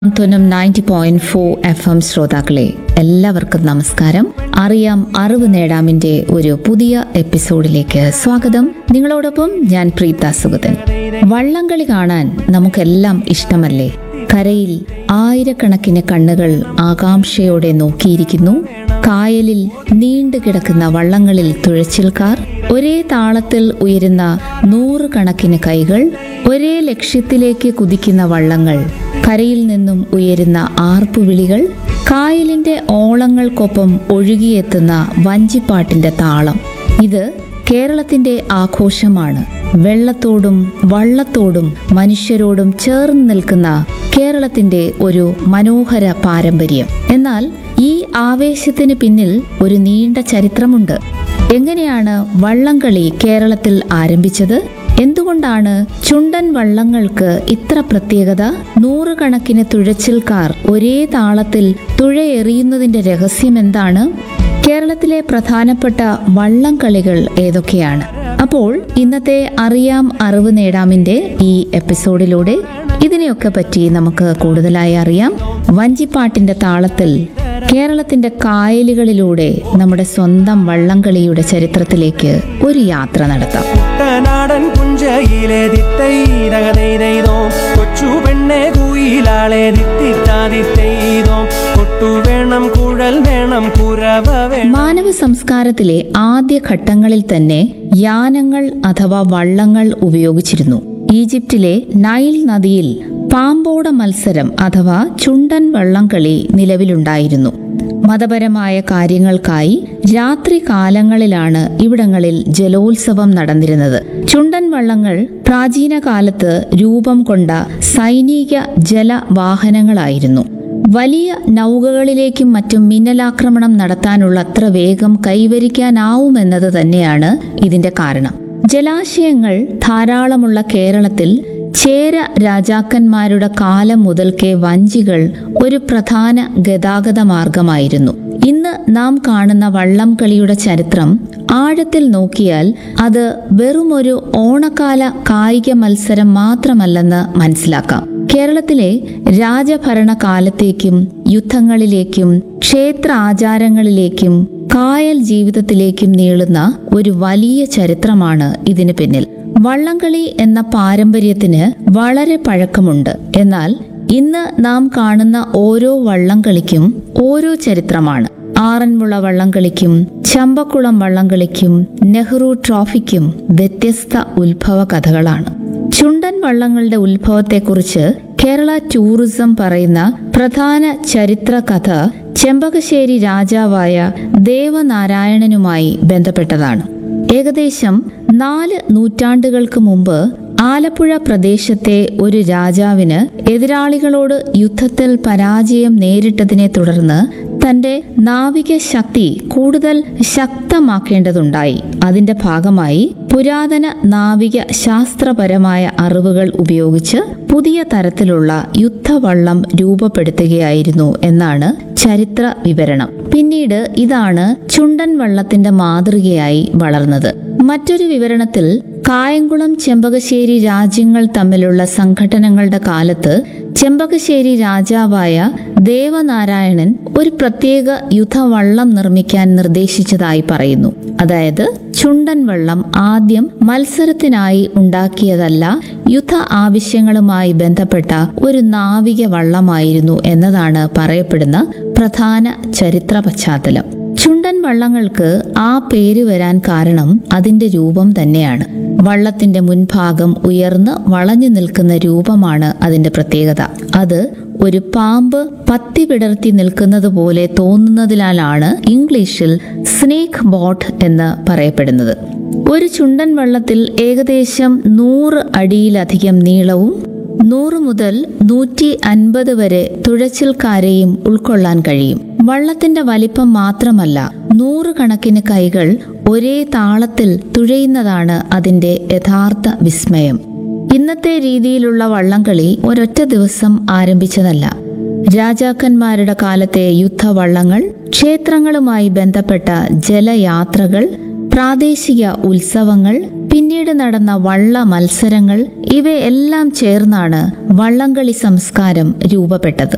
തുനം ninety point four F M ശ്രോതാക്കളെ എല്ലാവർക്കും നമസ്കാരം അറിയാം അറിവ് നേടാമിന്റെ ഒരു പുതിയ എപ്പിസോഡിലേക്ക് സ്വാഗതം നിങ്ങളോടൊപ്പം ഞാൻ പ്രീത സുഗതൻ വള്ളംകളി കാണാൻ നമുക്കെല്ലാം ഇഷ്ടമല്ലേ കരയിൽ ആയിരക്കണക്കിന് കണ്ണുകൾ ആകാംക്ഷയോടെ നോക്കിയിരിക്കുന്നു കായലിൽ നീണ്ടുകിടക്കുന്ന വള്ളങ്ങളിൽ തുഴച്ചിൽക്കാർ ഒരേ താളത്തിൽ ഉയരുന്ന നൂറുകണക്കിന് കൈകൾ ഒരേ ലക്ഷ്യത്തിലേക്ക് കുതിക്കുന്ന വള്ളങ്ങൾ കരയിൽ നിന്നും ഉയരുന്ന ആർപ്പുവിളികൾ കായലിന്റെ ഓളങ്ങൾക്കൊപ്പം ഒഴുകിയെത്തുന്ന വഞ്ചിപ്പാട്ടിന്റെ താളം ഇത് കേരളത്തിന്റെ ആഘോഷമാണ് വെള്ളത്തോടും വള്ളത്തോടും മനുഷ്യരോടും ചേർന്ന് നിൽക്കുന്ന കേരളത്തിന്റെ ഒരു മനോഹര പാരമ്പര്യം എന്നാൽ ഈ ആവേശത്തിന് പിന്നിൽ ഒരു നീണ്ട ചരിത്രമുണ്ട് എങ്ങനെയാണ് വള്ളംകളി കേരളത്തിൽ ആരംഭിച്ചത് എന്തുകൊണ്ടാണ് ചുണ്ടൻ വള്ളങ്ങൾക്ക് ഇത്ര പ്രത്യേകത നൂറുകണക്കിന് തുഴച്ചിൽക്കാർ ഒരേ താളത്തിൽ തുഴയെറിയുന്നതിന്റെ രഹസ്യം എന്താണ് കേരളത്തിലെ പ്രധാനപ്പെട്ട വള്ളംകളികൾ ഏതൊക്കെയാണ് അപ്പോൾ ഇന്നത്തെ അറിയാം അറിവ് നേടാമിന്റെ ഈ എപ്പിസോഡിലൂടെ ഇതിനെയൊക്കെ പറ്റി നമുക്ക് കൂടുതലായി അറിയാം വഞ്ചിപ്പാട്ടിന്റെ താളത്തിൽ കേരളത്തിന്റെ കായലുകളിലൂടെ നമ്മുടെ സ്വന്തം വള്ളംകളിയുടെ ചരിത്രത്തിലേക്ക് ഒരു യാത്ര നടത്താം കുട്ടനാടൻ പുഞ്ചയിലെ ദിത്തൈതകതൈതോ കൊച്ചു പെണ്ണെ കുയിലാളെ ദിത്തിത്താതിത്തൈതോ കൊട്ടു വേണം കുഴൽ വേണം കുരവ വേണം മാനവ സംസ്കാരത്തിലെ ആദ്യ ഘട്ടങ്ങളിൽ തന്നെ യാനങ്ങൾ അഥവാ വള്ളങ്ങൾ ഉപയോഗിച്ചിരുന്നു ഈജിപ്തിലെ നൈൽ നദിയിൽ പാമ്പോട മത്സരം അഥവാ ചുണ്ടൻ വള്ളംകളി നിലവിലുണ്ടായിരുന്നു മതപരമായ കാര്യങ്ങൾക്കായി രാത്രി കാലങ്ങളിലാണ് ഇവിടങ്ങളിൽ ജലോത്സവം നടന്നിരുന്നത് ചുണ്ടൻ വള്ളങ്ങൾ പ്രാചീന കാലത്ത് രൂപം കൊണ്ട സൈനിക ജലവാഹനങ്ങളായിരുന്നു വലിയ നൗകകളിലേക്കും മറ്റും മിന്നലാക്രമണം നടത്താനുള്ള അത്ര വേഗം കൈവരിക്കാനാവുമെന്നത് തന്നെയാണ് ഇതിന്റെ കാരണം ജലാശയങ്ങൾ ധാരാളമുള്ള കേരളത്തിൽ ചേര രാജാക്കന്മാരുടെ കാലം മുതൽക്കേ വഞ്ചികൾ ഒരു പ്രധാന ഗതാഗത മാർഗമായിരുന്നു ഇന്ന് നാം കാണുന്ന വള്ളം കളിയുടെ ചരിത്രം ആഴത്തിൽ നോക്കിയാൽ അത് വെറുമൊരു ഓണക്കാല കായിക മത്സരം മാത്രമല്ലെന്ന് മനസ്സിലാക്കാം കേരളത്തിലെ രാജഭരണ കാലത്തേക്കും യുദ്ധങ്ങളിലേക്കും ക്ഷേത്ര ആചാരങ്ങളിലേക്കും കായൽ ജീവിതത്തിലേക്കും നീളുന്ന ഒരു വലിയ ചരിത്രമാണ് ഇതിന് പിന്നിൽ വള്ളംകളി എന്ന പാരമ്പര്യത്തിന് വളരെ പഴക്കമുണ്ട് എന്നാൽ ഇന്ന് നാം കാണുന്ന ഓരോ വള്ളംകളിക്കും ഓരോ ചരിത്രമാണ് ആറന്മുള വള്ളംകളിക്കും ചമ്പക്കുളം വള്ളംകളിക്കും നെഹ്റു ട്രോഫിക്കും വ്യത്യസ്ത ഉത്ഭവ കഥകളാണ് ചുണ്ടൻ വള്ളങ്ങളുടെ ഉത്ഭവത്തെക്കുറിച്ച് കേരള ടൂറിസം പറയുന്ന പ്രധാന ചരിത്ര കഥ ചെമ്പകശ്ശേരി രാജാവായ ദേവനാരായണനുമായി ബന്ധപ്പെട്ടതാണ് ഏകദേശം നാല് നൂറ്റാണ്ടുകൾക്ക് മുമ്പ് ആലപ്പുഴ പ്രദേശത്തെ ഒരു രാജാവിന് എതിരാളികളോട് യുദ്ധത്തിൽ പരാജയം നേരിട്ടതിനെ തുടർന്ന് തന്റെ നാവിക ശക്തി കൂടുതൽ ശക്തമാക്കേണ്ടതുണ്ടായി അതിന്റെ ഭാഗമായി പുരാതന നാവിക ശാസ്ത്രപരമായ അറിവുകൾ ഉപയോഗിച്ച് പുതിയ തരത്തിലുള്ള യുദ്ധവള്ളം രൂപപ്പെടുത്തുകയായിരുന്നു എന്നാണ് ചരിത്ര വിവരണം പിന്നീട് ഇതാണ് ചുണ്ടൻ വള്ളത്തിന്റെ മാതൃകയായി വളർന്നത് മറ്റൊരു വിവരണത്തിൽ കായംകുളം ചെമ്പകശ്ശേരി രാജ്യങ്ങൾ തമ്മിലുള്ള സംഘടനകളുടെ കാലത്ത് ചെമ്പകശ്ശേരി രാജാവായ ദേവനാരായണൻ ഒരു പ്രത്യേക യുദ്ധവള്ളം നിർമ്മിക്കാൻ നിർദ്ദേശിച്ചതായി പറയുന്നു അതായത് ചുണ്ടൻ വള്ളം ആദ്യം മത്സരത്തിനായി ഉണ്ടാക്കിയതല്ല യുദ്ധ ആവശ്യങ്ങളുമായി ബന്ധപ്പെട്ട ഒരു നാവിക വള്ളമായിരുന്നു എന്നതാണ് പറയപ്പെടുന്ന പ്രധാന ചരിത്ര പശ്ചാത്തലം ചുണ്ടൻ വള്ളങ്ങൾക്ക് ആ പേര് വരാൻ കാരണം അതിന്റെ രൂപം തന്നെയാണ് വള്ളത്തിന്റെ മുൻഭാഗം ഉയർന്ന് വളഞ്ഞു നിൽക്കുന്ന രൂപമാണ് അതിന്റെ പ്രത്യേകത അത് ഒരു പാമ്പ് പത്തി വിടർത്തി നിൽക്കുന്നത് പോലെ തോന്നുന്നതിനാലാണ് ഇംഗ്ലീഷിൽ സ്നേക്ക് ബോട്ട് എന്ന് പറയപ്പെടുന്നത് ഒരു ചുണ്ടൻ വള്ളത്തിൽ ഏകദേശം നൂറ് അടിയിലധികം നീളവും നൂറ് മുതൽ നൂറ്റി അൻപത് വരെ തുഴച്ചിൽക്കാരെയും ഉൾക്കൊള്ളാൻ കഴിയും വള്ളത്തിന്റെ വലിപ്പം മാത്രമല്ല നൂറുകണക്കിന് കൈകൾ ഒരേ താളത്തിൽ തുഴയുന്നതാണ് അതിന്റെ യഥാർത്ഥ വിസ്മയം ഇന്നത്തെ രീതിയിലുള്ള വള്ളംകളി ഒരൊറ്റ ദിവസം ആരംഭിച്ചതല്ല രാജാക്കന്മാരുടെ കാലത്തെ യുദ്ധവള്ളങ്ങൾ ക്ഷേത്രങ്ങളുമായി ബന്ധപ്പെട്ട ജലയാത്രകൾ പ്രാദേശിക ഉത്സവങ്ങൾ പിന്നീട് നടന്ന വള്ള മത്സരങ്ങൾ ഇവയെല്ലാം ചേർന്നാണ് വള്ളംകളി സംസ്കാരം രൂപപ്പെട്ടത്